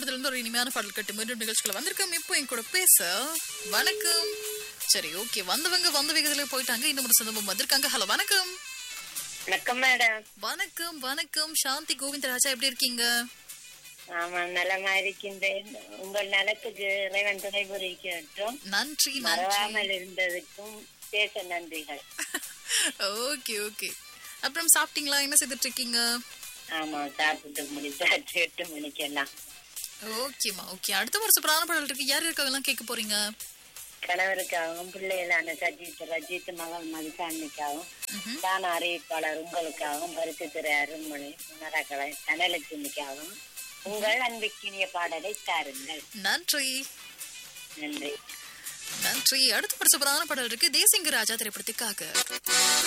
திரைப்படத்துல இருந்து ஒரு இனிமையான பாடல் கட்டு மீண்டும் நிகழ்ச்சிகளை வந்திருக்கோம் இப்போ என் கூட பேச வணக்கம் சரி ஓகே வந்தவங்க வந்த வேகத்துல போயிட்டாங்க இன்னும் ஒரு சந்தர்ப்பம் வந்திருக்காங்க ஹலோ வணக்கம் வணக்கம் மேடம் வணக்கம் வணக்கம் சாந்தி கோவிந்தராஜா எப்படி இருக்கீங்க ஆமா நலமா இருக்கின்றேன் உங்கள் நலத்துக்கு இறைவன் துணை புரிக்கட்டும் நன்றி நன்றி மறவாமல் இருந்ததுக்கும் பேச நன்றிகள் ஓகே ஓகே அப்புறம் சாப்பிட்டீங்களா என்ன செய்துட்டு இருக்கீங்க ஆமா சாப்பிட்டு முடிச்சாச்சு எட்டு மணிக்கெல்லாம் ஓகேம்மா ஓகே அடுத்த ஒரு சூப்பரான பாடல் இருக்கு யார் இருக்காங்கலாம் கேட்க போறீங்க கணவருக்காகவும் பிள்ளைகளான சஜித் ரஜித் மகள் மதிசாமிக்காகவும் தான அறிவிப்பாளர் உங்களுக்காகவும் பரிசுத்துறை அருண்மொழி உணரக்கலை தனலட்சுமிக்காகவும் உங்கள் அன்பிக்கினிய பாடலை தாருங்கள் நன்றி நன்றி நன்றி அடுத்த ஒரு சூப்பரான பாடல் இருக்கு தேசிங்க ராஜா திரைப்படத்துக்காக